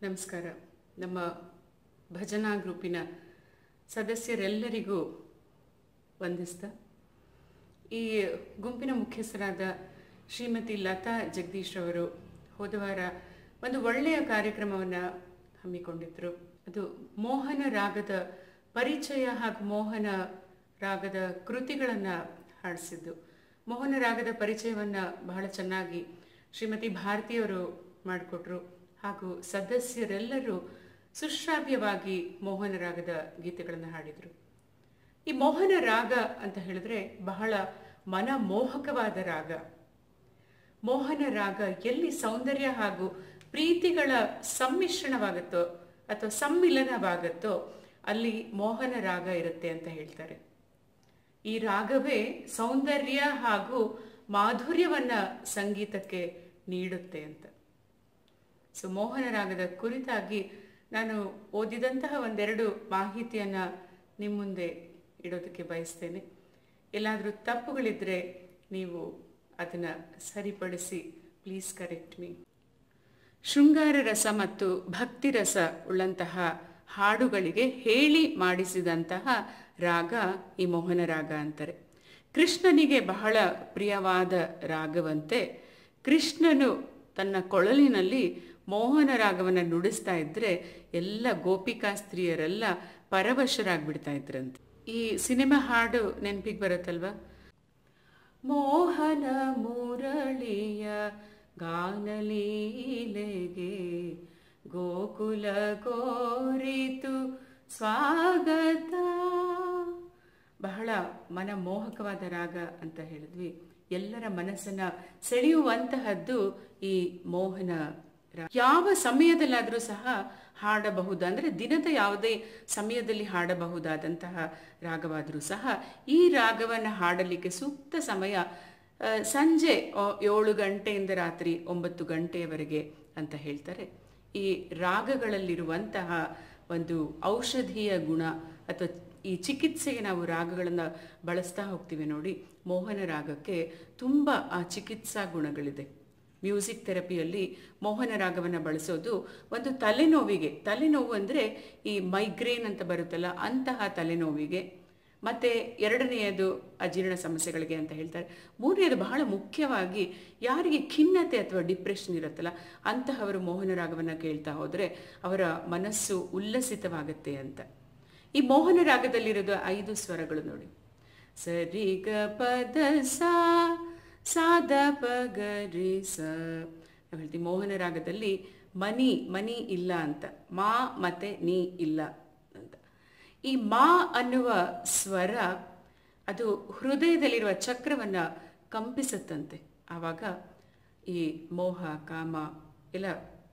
ನಮಸ್ಕಾರ ನಮ್ಮ ಭಜನಾ ಗ್ರೂಪಿನ ಸದಸ್ಯರೆಲ್ಲರಿಗೂ ವಂದಿಸ್ತಾ ಈ ಗುಂಪಿನ ಮುಖ್ಯಸ್ಥರಾದ ಶ್ರೀಮತಿ ಲತಾ ಜಗದೀಶ್ ಅವರು ಹೋದ ವಾರ ಒಂದು ಒಳ್ಳೆಯ ಕಾರ್ಯಕ್ರಮವನ್ನು ಹಮ್ಮಿಕೊಂಡಿದ್ದರು ಅದು ಮೋಹನ ರಾಗದ ಪರಿಚಯ ಹಾಗೂ ಮೋಹನ ರಾಗದ ಕೃತಿಗಳನ್ನು ಹಾಡಿಸಿದ್ದು ಮೋಹನ ರಾಗದ ಪರಿಚಯವನ್ನು ಬಹಳ ಚೆನ್ನಾಗಿ ಶ್ರೀಮತಿ ಭಾರತಿಯವರು ಮಾಡಿಕೊಟ್ರು ಹಾಗೂ ಸದಸ್ಯರೆಲ್ಲರೂ ಸುಶ್ರಾವ್ಯವಾಗಿ ಮೋಹನ ರಾಗದ ಗೀತೆಗಳನ್ನು ಹಾಡಿದರು ಈ ಮೋಹನ ರಾಗ ಅಂತ ಹೇಳಿದ್ರೆ ಬಹಳ ಮನಮೋಹಕವಾದ ರಾಗ ಮೋಹನ ರಾಗ ಎಲ್ಲಿ ಸೌಂದರ್ಯ ಹಾಗೂ ಪ್ರೀತಿಗಳ ಸಮ್ಮಿಶ್ರಣವಾಗುತ್ತೋ ಅಥವಾ ಸಮ್ಮಿಲನವಾಗುತ್ತೋ ಅಲ್ಲಿ ಮೋಹನ ರಾಗ ಇರುತ್ತೆ ಅಂತ ಹೇಳ್ತಾರೆ ಈ ರಾಗವೇ ಸೌಂದರ್ಯ ಹಾಗೂ ಮಾಧುರ್ಯವನ್ನ ಸಂಗೀತಕ್ಕೆ ನೀಡುತ್ತೆ ಅಂತ ಸೊ ಮೋಹನ ರಾಗದ ಕುರಿತಾಗಿ ನಾನು ಓದಿದಂತಹ ಒಂದೆರಡು ಮಾಹಿತಿಯನ್ನ ನಿಮ್ಮ ಮುಂದೆ ಇಡೋದಕ್ಕೆ ಬಯಸ್ತೇನೆ ಎಲ್ಲಾದರೂ ತಪ್ಪುಗಳಿದ್ರೆ ನೀವು ಅದನ್ನ ಸರಿಪಡಿಸಿ ಪ್ಲೀಸ್ ಕರೆಕ್ಟ್ ಮೀ ಶೃಂಗಾರ ರಸ ಮತ್ತು ಭಕ್ತಿ ರಸ ಉಳ್ಳಂತಹ ಹಾಡುಗಳಿಗೆ ಹೇಳಿ ಮಾಡಿಸಿದಂತಹ ರಾಗ ಈ ಮೋಹನ ರಾಗ ಅಂತಾರೆ ಕೃಷ್ಣನಿಗೆ ಬಹಳ ಪ್ರಿಯವಾದ ರಾಗವಂತೆ ಕೃಷ್ಣನು ತನ್ನ ಕೊಳಲಿನಲ್ಲಿ ಮೋಹನ ರಾಗವನ್ನು ನುಡಿಸ್ತಾ ಇದ್ರೆ ಎಲ್ಲ ಗೋಪಿಕಾ ಸ್ತ್ರೀಯರೆಲ್ಲ ಪರವಶರಾಗ್ಬಿಡ್ತಾ ಇದ್ರಂತೆ ಈ ಸಿನಿಮಾ ಹಾಡು ನೆನಪಿಗೆ ಬರುತ್ತಲ್ವಾ ಮೋಹನ ಮುರಳಿಯ ಗಾನಲೀಲೆಗೆ ಗೋಕುಲ ಕೋರಿತು ಸ್ವಾಗತ ಬಹಳ ಮನಮೋಹಕವಾದ ರಾಗ ಅಂತ ಹೇಳಿದ್ವಿ ಎಲ್ಲರ ಮನಸ್ಸನ್ನ ಸೆಳೆಯುವಂತಹದ್ದು ಈ ಮೋಹನ ರಾಗ ಯಾವ ಸಮಯದಲ್ಲಾದರೂ ಸಹ ಹಾಡಬಹುದು ಅಂದರೆ ದಿನದ ಯಾವುದೇ ಸಮಯದಲ್ಲಿ ಹಾಡಬಹುದಾದಂತಹ ರಾಗವಾದರೂ ಸಹ ಈ ರಾಗವನ್ನು ಹಾಡಲಿಕ್ಕೆ ಸೂಕ್ತ ಸಮಯ ಆ, ಸಂಜೆ ಆ, ಏಳು ಗಂಟೆಯಿಂದ ರಾತ್ರಿ ಒಂಬತ್ತು ಗಂಟೆಯವರೆಗೆ ಅಂತ ಹೇಳ್ತಾರೆ ಈ ರಾಗಗಳಲ್ಲಿರುವಂತಹ ಒಂದು ಔಷಧೀಯ ಗುಣ ಅಥವಾ ಈ ಚಿಕಿತ್ಸೆಗೆ ನಾವು ರಾಗಗಳನ್ನು ಬಳಸ್ತಾ ಹೋಗ್ತೀವಿ ನೋಡಿ ಮೋಹನ ರಾಗಕ್ಕೆ ತುಂಬ ಆ ಚಿಕಿತ್ಸಾ ಗುಣಗಳಿದೆ ಮ್ಯೂಸಿಕ್ ಥೆರಪಿಯಲ್ಲಿ ಮೋಹನ ರಾಗವನ್ನು ಬಳಸೋದು ಒಂದು ತಲೆನೋವಿಗೆ ತಲೆನೋವು ಅಂದರೆ ಈ ಮೈಗ್ರೇನ್ ಅಂತ ಬರುತ್ತಲ್ಲ ಅಂತಹ ತಲೆನೋವಿಗೆ ಮತ್ತೆ ಎರಡನೆಯದು ಅಜೀರ್ಣ ಸಮಸ್ಯೆಗಳಿಗೆ ಅಂತ ಹೇಳ್ತಾರೆ ಮೂರನೆಯದು ಬಹಳ ಮುಖ್ಯವಾಗಿ ಯಾರಿಗೆ ಖಿನ್ನತೆ ಅಥವಾ ಡಿಪ್ರೆಷನ್ ಇರುತ್ತಲ್ಲ ಅಂತಹವರು ಮೋಹನ ರಾಗವನ್ನು ಕೇಳ್ತಾ ಹೋದರೆ ಅವರ ಮನಸ್ಸು ಉಲ್ಲಸಿತವಾಗುತ್ತೆ ಅಂತ ಈ ಮೋಹನ ರಾಗದಲ್ಲಿರೋದು ಐದು ಸ್ವರಗಳು ನೋಡಿ ಸರಿ ಗ ಪದ ಸಾ ಸಾದ ಪ ಗ ರಿ ಸ ನಾವು ಹೇಳ್ತೀವಿ ಮೋಹನ ರಾಗದಲ್ಲಿ ಮನಿ ಮನಿ ಇಲ್ಲ ಅಂತ ಮಾ ಮತ್ತೆ ನೀ ಇಲ್ಲ ಅಂತ ಈ ಮಾ ಅನ್ನುವ ಸ್ವರ ಅದು ಹೃದಯದಲ್ಲಿರುವ ಚಕ್ರವನ್ನ ಕಂಪಿಸುತ್ತಂತೆ ಆವಾಗ ಈ ಮೋಹ ಕಾಮ ಎಲ್ಲ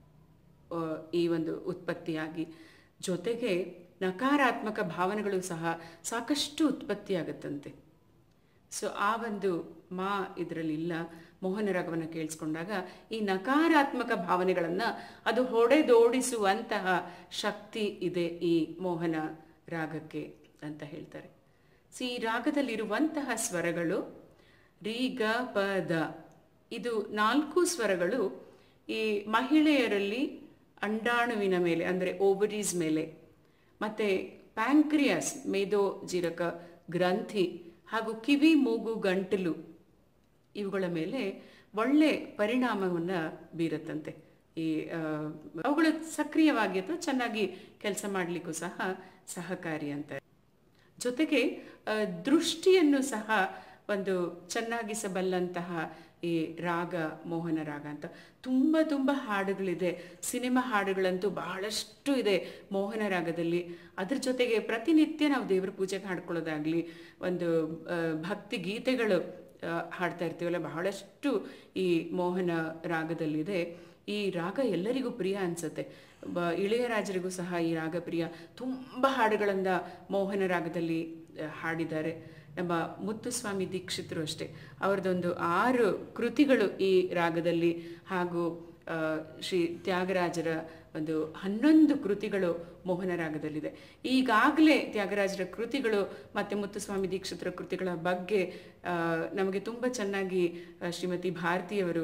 ಆ, ಈ ಒಂದು ಉತ್ಪತ್ತಿಯಾಗಿ ಜೊತೆಗೆ ನಕಾರಾತ್ಮಕ ಭಾವನೆಗಳು ಸಹ ಸಾಕಷ್ಟು ಉತ್ಪತ್ತಿಯಾಗುತ್ತಂತೆ ಸೊ ಆ ಒಂದು ಮಾ ಇದರಲ್ಲಿ ಇಲ್ಲ ಮೋಹನ ರಾಗವನ್ನು ಕೇಳಿಸ್ಕೊಂಡಾಗ ಈ ನಕಾರಾತ್ಮಕ ಭಾವನೆಗಳನ್ನು ಅದು ಹೊಡೆದೋಡಿಸುವಂತಹ ಶಕ್ತಿ ಇದೆ ಈ ಮೋಹನ ರಾಗಕ್ಕೆ ಅಂತ ಹೇಳ್ತಾರೆ ಸೊ ಈ ರಾಗದಲ್ಲಿರುವಂತಹ ಸ್ವರಗಳು ರಿ ಗ ಪ ದ ಇದು ನಾಲ್ಕು ಸ್ವರಗಳು ಈ ಮಹಿಳೆಯರಲ್ಲಿ ಅಂಡಾಣುವಿನ ಮೇಲೆ ಅಂದರೆ ಓವರೀಸ್ ಮೇಲೆ ಮತ್ತೆ ಪ್ಯಾಂಕ್ರಿಯಾಸ್ ಮೇದೋ ಜೀರಕ ಗ್ರಂಥಿ ಹಾಗೂ ಕಿವಿ ಮೂಗು ಗಂಟಲು ಇವುಗಳ ಮೇಲೆ ಒಳ್ಳೆ ಪರಿಣಾಮವನ್ನು ಬೀರುತ್ತಂತೆ ಈ ಆ, ಅವುಗಳು ಸಕ್ರಿಯವಾಗಿ ಅಥವಾ ಚೆನ್ನಾಗಿ ಕೆಲಸ ಮಾಡಲಿಕ್ಕೂ ಸಹ ಸಹಕಾರಿ ಅಂತ ಜೊತೆಗೆ ಆ, ದೃಷ್ಟಿಯನ್ನು ಸಹ ಒಂದು ಚೆನ್ನಾಗಿಸಬಲ್ಲಂತಹ ಈ ರಾಗ ಮೋಹನ ರಾಗ ಅಂತ ತುಂಬ ತುಂಬ ಹಾಡುಗಳಿದೆ ಸಿನಿಮಾ ಹಾಡುಗಳಂತೂ ಬಹಳಷ್ಟು ಇದೆ ಮೋಹನ ರಾಗದಲ್ಲಿ ಅದ್ರ ಜೊತೆಗೆ ಪ್ರತಿನಿತ್ಯ ನಾವು ದೇವರ ಪೂಜೆಗೆ ಹಾಡ್ಕೊಳ್ಳೋದಾಗ್ಲಿ ಒಂದು ಆ, ಭಕ್ತಿ ಗೀತೆಗಳು ಆ, ಹಾಡ್ತಾ ಇರ್ತೀವಲ್ಲ ಬಹಳಷ್ಟು ಈ ಮೋಹನ ರಾಗದಲ್ಲಿದೆ ಈ ರಾಗ ಎಲ್ಲರಿಗೂ ಪ್ರಿಯ ಅನ್ಸುತ್ತೆ ಬ ಇಳೆಯರಾಜರಿಗೂ ಸಹ ಈ ರಾಗ ಪ್ರಿಯ ತುಂಬ ಹಾಡುಗಳನ್ನು ಮೋಹನ ರಾಗದಲ್ಲಿ ಆ, ಹಾಡಿದ್ದಾರೆ ನಮ್ಮ ಮುತ್ತುಸ್ವಾಮಿ ದೀಕ್ಷಿತರು ಅಷ್ಟೇ ಅವರದೊಂದು ಆರು ಕೃತಿಗಳು ಈ ರಾಗದಲ್ಲಿ ಹಾಗೂ ಆ, ಶ್ರೀ ತ್ಯಾಗರಾಜರ ಒಂದು ಹನ್ನೊಂದು ಕೃತಿಗಳು ಮೋಹನ ರಾಗದಲ್ಲಿದೆ ಈಗಾಗಲೇ ತ್ಯಾಗರಾಜರ ಕೃತಿಗಳು ಮತ್ತು ಮುತ್ತುಸ್ವಾಮಿ ದೀಕ್ಷಿತರ ಕೃತಿಗಳ ಬಗ್ಗೆ ಆ, ನಮಗೆ ತುಂಬ ಚೆನ್ನಾಗಿ ಆ, ಶ್ರೀಮತಿ ಭಾರತಿಯವರು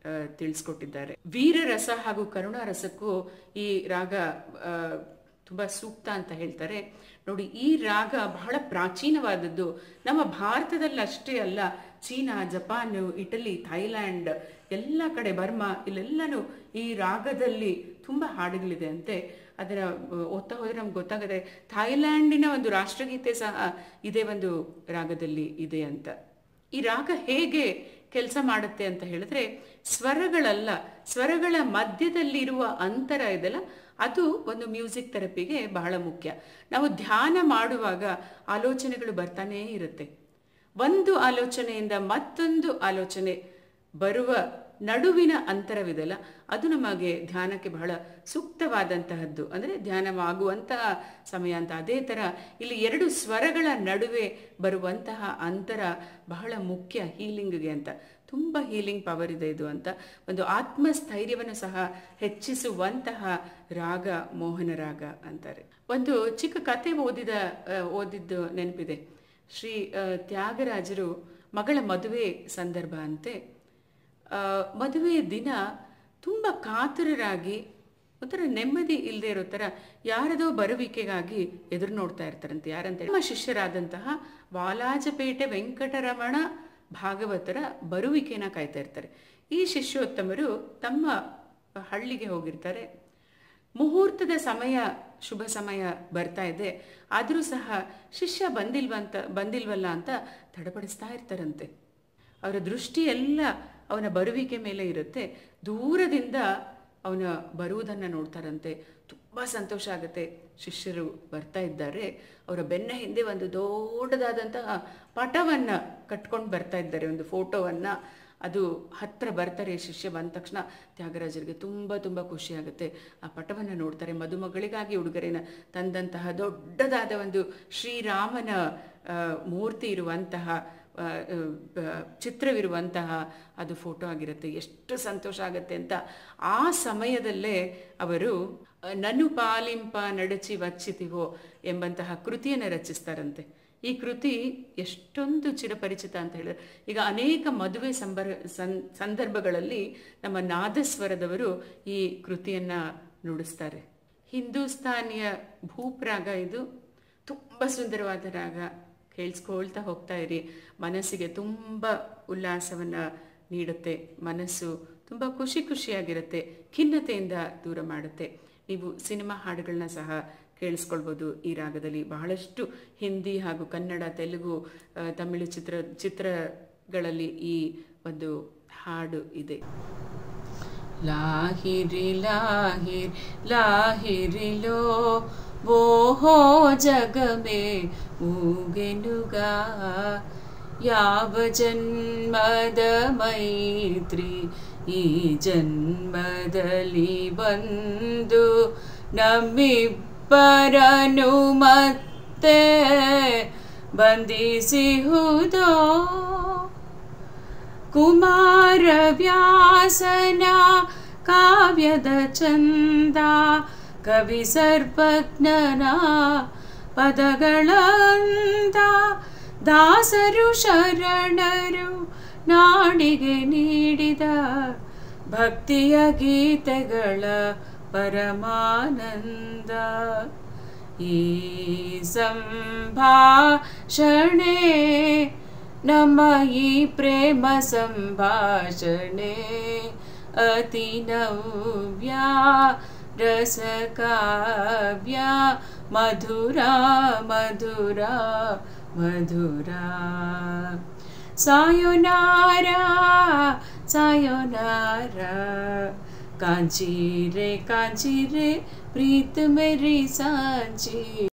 ಆ, ತಿಳಿಸ್ಕೊಟ್ಟಿದ್ದಾರೆ ವೀರರಸ ಹಾಗೂ ಕರುಣಾರಸಕ್ಕೂ ಈ ರಾಗ ಆ, ತುಂಬಾ ಸೂಕ್ತ ಅಂತ ಹೇಳ್ತಾರೆ ನೋಡಿ ಈ ರಾಗ ಬಹಳ ಪ್ರಾಚೀನವಾದದ್ದು ನಮ್ಮ ಭಾರತದಲ್ಲಿ ಅಷ್ಟೇ ಅಲ್ಲ ಚೀನಾ ಜಪಾನ್ ಇಟಲಿ ಥೈಲ್ಯಾಂಡ್ ಎಲ್ಲ ಕಡೆ ಬರ್ಮಾ ಇಲ್ಲೆಲ್ಲನೂ ಈ ರಾಗದಲ್ಲಿ ತುಂಬಾ ಹಾಡುಗಳಿದೆ ಅಂತೆ ಅದರ ಆ, ಓದ್ತಾ ಹೋದ್ರೆ ನಮ್ಗೆ ಗೊತ್ತಾಗುತ್ತೆ ಥೈಲ್ಯಾಂಡಿನ ಒಂದು ರಾಷ್ಟ್ರಗೀತೆ ಸಹ ಇದೇ ಒಂದು ರಾಗದಲ್ಲಿ ಇದೆ ಅಂತ ಈ ರಾಗ ಹೇಗೆ ಕೆಲಸ ಮಾಡುತ್ತೆ ಅಂತ ಹೇಳಿದ್ರೆ ಸ್ವರಗಳಲ್ಲ ಸ್ವರಗಳ ಮಧ್ಯದಲ್ಲಿರುವ ಅಂತರ ಇದೆಲ್ಲ ಅದು ಒಂದು ಮ್ಯೂಸಿಕ್ ಥೆರಪಿಗೆ ಬಹಳ ಮುಖ್ಯ ನಾವು ಧ್ಯಾನ ಮಾಡುವಾಗ ಆಲೋಚನೆಗಳು ಬರ್ತಾನೇ ಇರುತ್ತೆ ಒಂದು ಆಲೋಚನೆಯಿಂದ ಮತ್ತೊಂದು ಆಲೋಚನೆ ಬರುವ ನಡುವಿನ ಅಂತರವಿದೆಲ್ಲ ಅದು ನಮಗೆ ಧ್ಯಾನಕ್ಕೆ ಬಹಳ ಸೂಕ್ತವಾದಂತಹದ್ದು ಅಂದರೆ ಧ್ಯಾನವಾಗುವಂತಹ ಸಮಯ ಅಂತ ಅದೇ ಥರ ಇಲ್ಲಿ ಎರಡು ಸ್ವರಗಳ ನಡುವೆ ಬರುವಂತಹ ಅಂತರ ಬಹಳ ಮುಖ್ಯ ಹೀಲಿಂಗ್ಗೆ ಅಂತ ತುಂಬ ಹೀಲಿಂಗ್ ಪವರ್ ಇದೆ ಇದು ಅಂತ ಒಂದು ಆತ್ಮಸ್ಥೈರ್ಯವನ್ನು ಸಹ ಹೆಚ್ಚಿಸುವಂತಹ ರಾಗ ಮೋಹನ ರಾಗ ಅಂತಾರೆ ಒಂದು ಚಿಕ್ಕ ಕತೆ ಓದಿದ ಆ, ಓದಿದ್ದು ನೆನಪಿದೆ ಶ್ರೀ ಆ, ತ್ಯಾಗರಾಜರು ಮಗಳ ಮದುವೆ ಸಂದರ್ಭ ಅಂತೆ ಆ, ಮದುವೆಯ ದಿನ ತುಂಬ ಕಾತರರಾಗಿ ಒಂಥರ ನೆಮ್ಮದಿ ಇಲ್ಲದೆ ಇರೋ ಥರ ಯಾರದೋ ಬರುವಿಕೆಗಾಗಿ ಎದುರು ನೋಡ್ತಾ ಇರ್ತಾರಂತೆ ಯಾರಂತ ನಮ್ಮ ಶಿಷ್ಯರಾದಂತಹ ವಾಲಾಜಪೇಟೆ ವೆಂಕಟರಮಣ ಭಾಗವತರ ಬರುವಿಕೆನ ಕಾಯ್ತಾ ಇರ್ತಾರೆ ಈ ಶಿಷ್ಯೋತ್ತಮರು ತಮ್ಮ ಹಳ್ಳಿಗೆ ಹೋಗಿರ್ತಾರೆ ಮುಹೂರ್ತದ ಸಮಯ ಶುಭ ಸಮಯ ಬರ್ತಾ ಇದೆ ಆದರೂ ಸಹ ಶಿಷ್ಯ ಬಂದಿಲ್ವಂತ ಬಂದಿಲ್ವಲ್ಲ ಅಂತ ತಡಪಡಿಸ್ತಾ ಇರ್ತಾರಂತೆ ಅವರ ದೃಷ್ಟಿ ಎಲ್ಲ ಅವನ ಬರುವಿಕೆ ಮೇಲೆ ಇರುತ್ತೆ ದೂರದಿಂದ ಅವನ ಬರುವುದನ್ನು ನೋಡ್ತಾರಂತೆ ತುಂಬ ಸಂತೋಷ ಆಗುತ್ತೆ ಶಿಷ್ಯರು ಬರ್ತಾ ಇದ್ದಾರೆ ಅವರ ಬೆನ್ನ ಹಿಂದೆ ಒಂದು ದೊಡ್ಡದಾದಂತಹ ಪಟವನ್ನು ಕಟ್ಕೊಂಡು ಬರ್ತಾ ಇದ್ದಾರೆ ಒಂದು ಫೋಟೋವನ್ನು ಅದು ಹತ್ರ ಬರ್ತಾರೆ ಶಿಷ್ಯ ಬಂದ ತಕ್ಷಣ ತ್ಯಾಗರಾಜರಿಗೆ ತುಂಬ ತುಂಬ ಖುಷಿ ಆಗುತ್ತೆ ಆ ಪಟವನ್ನು ನೋಡ್ತಾರೆ ಮದುಮಗಳಿಗಾಗಿ ಉಡುಗೊರೆನ ತಂದಂತಹ ದೊಡ್ಡದಾದ ಒಂದು ಶ್ರೀರಾಮನ ಆ, ಮೂರ್ತಿ ಇರುವಂತಹ ಆ, ಆ, ಚಿತ್ರವಿರುವಂತಹ ಅದು ಫೋಟೋ ಆಗಿರುತ್ತೆ ಎಷ್ಟು ಸಂತೋಷ ಆಗುತ್ತೆ ಅಂತ ಆ ಸಮಯದಲ್ಲೇ ಅವರು ಆ, ನನ್ನು ಪಾಲಿಂಪ ನಡಚಿ ವಚ್ಚಿತಿವೋ ಎಂಬಂತಹ ಕೃತಿಯನ್ನು ರಚಿಸ್ತಾರಂತೆ ಈ ಕೃತಿ ಎಷ್ಟೊಂದು ಚಿರಪರಿಚಿತ ಅಂತ ಹೇಳಿದ್ರೆ ಈಗ ಅನೇಕ ಮದುವೆ ಸಂಬರ ಸಂ ಸಂದರ್ಭಗಳಲ್ಲಿ ನಮ್ಮ ನಾದಸ್ವರದವರು ಈ ಕೃತಿಯನ್ನ ನುಡಿಸ್ತಾರೆ ಹಿಂದೂಸ್ತಾನಿಯ ಭೂಪ್ರಾಗ ಇದು ತುಂಬ ಸುಂದರವಾದ ರಾಗ ಕೇಳಿಸ್ಕೊಳ್ತಾ ಹೋಗ್ತಾ ಇರಿ ಮನಸ್ಸಿಗೆ ತುಂಬ ಉಲ್ಲಾಸವನ್ನು ನೀಡುತ್ತೆ ಮನಸ್ಸು ತುಂಬ ಖುಷಿ ಖುಷಿಯಾಗಿರುತ್ತೆ ಖಿನ್ನತೆಯಿಂದ ದೂರ ಮಾಡುತ್ತೆ ನೀವು ಸಿನಿಮಾ ಹಾಡುಗಳನ್ನ ಸಹ ಕೇಳಿಸ್ಕೊಳ್ಬೋದು ಈ ರಾಗದಲ್ಲಿ ಬಹಳಷ್ಟು ಹಿಂದಿ ಹಾಗೂ ಕನ್ನಡ ತೆಲುಗು ಆ, ತಮಿಳು ಚಿತ್ರ ಚಿತ್ರಗಳಲ್ಲಿ ಈ ಒಂದು ಹಾಡು ಇದೆ లాహిరి లాహిర్ లాహిరిలో ఓహో జగమే ఊగెనుగా యావ జన్మద ಮೈತ್ರಿ ಈ ಜನ್ಮದಲ್ಲಿ ಬಂದು ನಮ್ಮಿಬ್ಬರನು ಮತ್ತೆ ಬಂಧಿಸಿಹುದೋ ಕುಮಾರವ್ಯಾಸನ ಕಾವ್ಯದ ಚಂದ ಕವಿ ಸರ್ವಜ್ಞನ ಪದಗಳಂದ ದಾಸರು ಶರಣರು ನಾಡಿಗೆ ನೀಡಿದ ಭಕ್ತಿಯ ಗೀತೆಗಳ ಪರಮಾನಂದ ಈ ಸಂಭಾಷಣೆ ನಮ್ಮ ಈ ಪ್ರೇಮ ಸಂಭಾಷಣೆ ಅತಿ ನವ್ಯ ರಸಕಾವ್ಯ ಮಧುರ ಮಧುರ ಮಧುರ ಸಾಯೋನಾರ ಸಾಯೋನಾರ ಕಾಂಚಿ ರೇ ಕಾಂಚಿ ರೇ ಪ್ರೀತ್ ಮೇರಿ ಸಾಂಚಿ